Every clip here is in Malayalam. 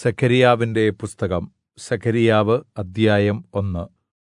സെഖര്യാവിന്റെ പുസ്തകം സെഖര്യാവ് അദ്ധ്യായം ഒന്ന്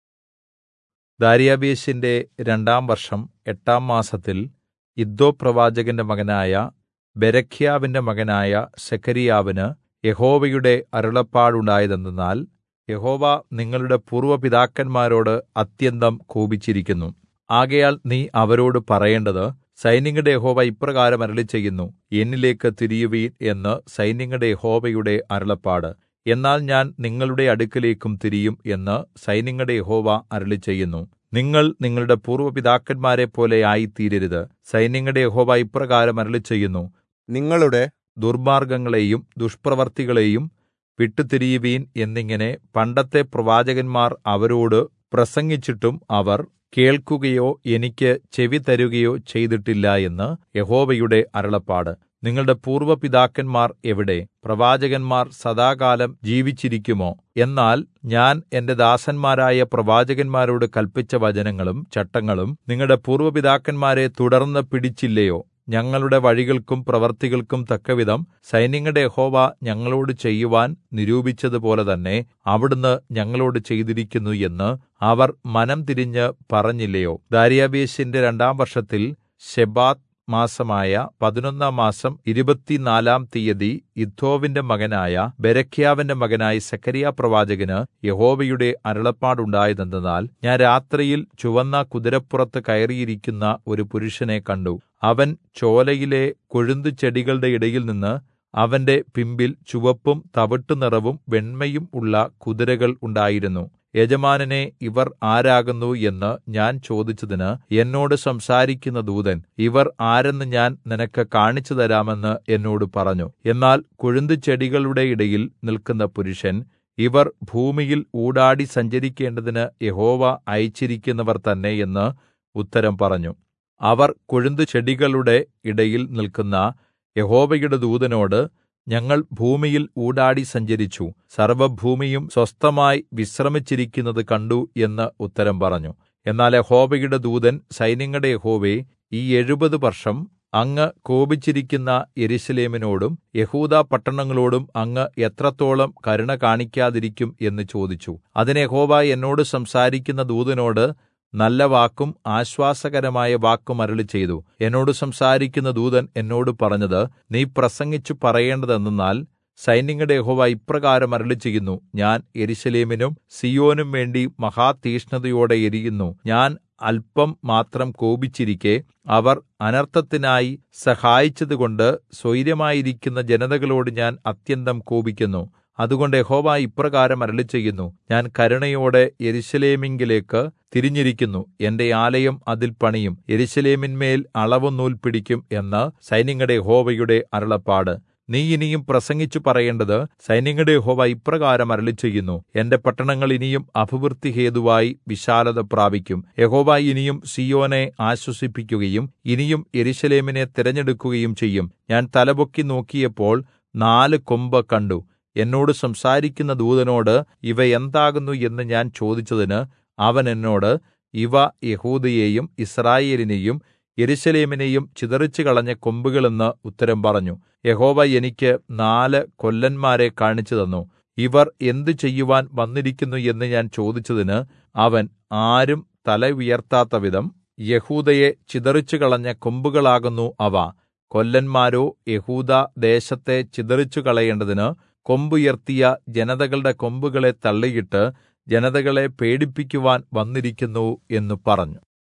ദാര്യാവേശിന്റെ രണ്ടാം വർഷം എട്ടാം മാസത്തിൽ ഇദ്ദോ പ്രവാചകന്റെ മകനായ ബെരെഖ്യാവിന്റെ മകനായ സെഖര്യാവിന് യഹോവയുടെ അരുളപ്പാടുണ്ടായതെന്തെന്നാൽ യഹോവ നിങ്ങളുടെ പൂർവ്വ പിതാക്കന്മാരോട് അത്യന്തം കോപിച്ചിരിക്കുന്നു ആകയാൽ നീ അവരോട് പറയേണ്ടത് സൈന്യങ്ങളുടെ യഹോവ ഇപ്രകാരം അരുളിച്ചെയ്യുന്നു എന്നിലേക്ക് തിരിയുവിൻ എന്ന് സൈന്യങ്ങളുടെ യഹോവയുടെ അരുളപ്പാട് എന്നാൽ ഞാൻ നിങ്ങളുടെ അടുക്കലേക്കും തിരിയും എന്ന് സൈന്യങ്ങളുടെ യഹോവ അരുളിച്ചെയ്യുന്നു നിങ്ങൾ നിങ്ങളുടെ പൂർവ്വ പിതാക്കന്മാരെപ്പോലെ ആയിത്തീരരുത് സൈന്യങ്ങളുടെ യഹോവ ഇപ്രകാരം അരുളിച്ചെയ്യുന്നു നിങ്ങളുടെ ദുർമാർഗ്ഗങ്ങളെയും ദുഷ്പ്രവൃത്തികളെയും വിട്ടുതിരിയുവിൻ എന്നിങ്ങനെ പണ്ടത്തെ പ്രവാചകന്മാർ അവരോട് പ്രസംഗിച്ചിട്ടും അവർ കേൾക്കുകയോ എനിക്ക് ചെവി തരുകയോ ചെയ്തിട്ടില്ല എന്ന് യഹോവയുടെ അരുളപ്പാട് നിങ്ങളുടെ പൂർവ്വ പിതാക്കന്മാർ എവിടെ പ്രവാചകന്മാർ സദാകാലം ജീവിച്ചിരിക്കുമോ എന്നാൽ ഞാൻ എന്റെ ദാസന്മാരായ പ്രവാചകന്മാരോട് കല്പിച്ച വചനങ്ങളും ചട്ടങ്ങളും നിങ്ങളുടെ പൂർവ്വ പിതാക്കന്മാരെ തുടർന്ന് പിടിച്ചില്ലയോ ഞങ്ങളുടെ വഴികൾക്കും പ്രവൃത്തികൾക്കും തക്കവിധം സൈന്യങ്ങളുടെ യഹോവ ഞങ്ങളോട് ചെയ്യുവാൻ നിരൂപിച്ചതുപോലെ തന്നെ അവിടുന്ന് ഞങ്ങളോട് ചെയ്തിരിക്കുന്നു എന്ന് അവർ മനം തിരിഞ്ഞ് പറഞ്ഞില്ലയോ ദാര്യാവേശിന്റെ രണ്ടാം വർഷത്തിൽ ശെബാത്ത് മാസമായ പതിനൊന്നാം മാസം ഇരുപത്തിനാലാം തീയതി ഇദ്ദോവിന്റെ മകനായ ബെരെഖ്യാവിന്റെ മകനായ സെഖര്യാ പ്രവാചകന് യഹോവയുടെ അരുളപ്പാടുണ്ടായതെന്തെന്നാൽ ഞാൻ രാത്രിയിൽ ചുവന്ന കുതിരപ്പുറത്ത് കയറിയിരിക്കുന്ന ഒരു പുരുഷനെ കണ്ടു അവൻ ചോലയിലെ കൊഴുന്തുചെടികളുടെ ഇടയിൽ നിന്ന് അവന്റെ പിമ്പിൽ ചുവപ്പും തവിട്ടുനിറവും വെണ്മയും ഉള്ള കുതിരകൾ ഉണ്ടായിരുന്നു യജമാനനെ ഇവർ ആരാകുന്നു എന്ന് ഞാൻ ചോദിച്ചതിന് എന്നോട് സംസാരിക്കുന്ന ദൂതൻ ഇവർ ആരെന്ന് ഞാൻ നിനക്ക് കാണിച്ചു തരാമെന്ന് എന്നോട് പറഞ്ഞു എന്നാൽ കൊഴുന്തുചെടികളുടെ ഇടയിൽ നിൽക്കുന്ന പുരുഷൻ ഇവർ ഭൂമിയിൽ ഊടാടി സഞ്ചരിക്കേണ്ടതിന് യഹോവ അയച്ചിരിക്കുന്നവർ തന്നെ എന്ന് ഉത്തരം പറഞ്ഞു അവർ കൊഴുന്തുചെടികളുടെ ഇടയിൽ നിൽക്കുന്ന യഹോവയുടെ ദൂതനോട് ഞങ്ങൾ ഭൂമിയിൽ ഊടാടി സഞ്ചരിച്ചു സർവ്വഭൂമിയും സ്വസ്ഥമായി വിശ്രമിച്ചിരിക്കുന്നത് കണ്ടു എന്ന് ഉത്തരം പറഞ്ഞു എന്നാൽ യഹോവയുടെ ദൂതൻ സൈന്യങ്ങളുടെ യഹോവേ ഈ എഴുപത് വർഷം അങ്ങ് കോപിച്ചിരിക്കുന്ന യെരൂശലേമിനോടും യഹൂദാ പട്ടണങ്ങളോടും അങ്ങ് എത്രത്തോളം കരുണ കാണിക്കാതിരിക്കും എന്ന് ചോദിച്ചു അതിന് യഹോവ എന്നോട് സംസാരിക്കുന്ന ദൂതനോട് നല്ല വാക്കും ആശ്വാസകരമായ വാക്കും അരുളിച്ചെയ്തു എന്നോട് സംസാരിക്കുന്ന ദൂതൻ എന്നോട് പറഞ്ഞത് നീ പ്രസംഗിച്ചു പറയേണ്ടതെന്നാൽ സൈന്യങ്ങളുടെ യഹോവ ഇപ്രകാരം അരുളിച്ചെയ്യുന്നു ഞാൻ യെരൂശലേമിനും സിയോനും വേണ്ടി മഹാതീഷ്ണതയോടെ എരിയുന്നു ഞാൻ അല്പം മാത്രം കോപിച്ചിരിക്കെ അവർ അനർത്ഥത്തിനായി സഹായിച്ചതുകൊണ്ട് സ്വൈര്യമായിരിക്കുന്ന ജനതകളോട് ഞാൻ അത്യന്തം കോപിക്കുന്നു അതുകൊണ്ട് യഹോവ ഇപ്രകാരം അരുളിച്ചെയ്യുന്നു ഞാൻ കരുണയോടെ യെരൂശലേമിങ്കലേക്ക് തിരിഞ്ഞിരിക്കുന്നു എന്റെ ആലയം അതിൽ പണിയും യെരൂശലേമിന്മേൽ അളവ് നൂൽ പിടിക്കും എന്ന് സൈന്യങ്ങളുടെ യഹോവയുടെ അരുളപ്പാട് നീ ഇനിയും പ്രസംഗിച്ചു പറയേണ്ടത് സൈന്യങ്ങളുടെ യഹോവ ഇപ്രകാരം അരുളിച്ചെയ്യുന്നു എന്റെ പട്ടണങ്ങൾ ഇനിയും അഭിവൃദ്ധി ഹേതുവായി വിശാലത പ്രാപിക്കും യഹോവ ഇനിയും സിയോനെ ആശ്വസിപ്പിക്കുകയും ഇനിയും യെരൂശലേമിനെ തിരഞ്ഞെടുക്കുകയും ചെയ്യും ഞാൻ തലപൊക്കി നോക്കിയപ്പോൾ നാല് കൊമ്പ് കണ്ടു എന്നോട് സംസാരിക്കുന്ന ദൂതനോട് ഇവ എന്താകുന്നു എന്ന് ഞാൻ ചോദിച്ചതിന് അവൻ എന്നോട് ഇവ യഹൂദയെയും ഇസ്രായേലിനെയും യെരൂശലേമിനെയും ചിതറിച്ചു കളഞ്ഞ കൊമ്പുകളെന്ന് ഉത്തരം പറഞ്ഞു യഹോവ എനിക്ക് നാല് കൊല്ലന്മാരെ കാണിച്ചു തന്നു ഇവർ എന്തു ചെയ്യുവാൻ വന്നിരിക്കുന്നു എന്ന് ഞാൻ ചോദിച്ചതിന് അവൻ ആരും തല ഉയർത്താത്ത വിധം യഹൂദയെ ചിതറിച്ചു കളഞ്ഞ കൊമ്പുകളാകുന്നു അവ കൊല്ലന്മാരോ യഹൂദ ദേശത്തെ ചിതറിച്ചു കളയേണ്ടതിന് കൊമ്പുയർത്തിയ ജനതകളുടെ കൊമ്പുകളെ തള്ളിയിട്ട് ജനതകളെ പേടിപ്പിക്കുവാൻ വന്നിരിക്കുന്നു എന്ന് പറഞ്ഞു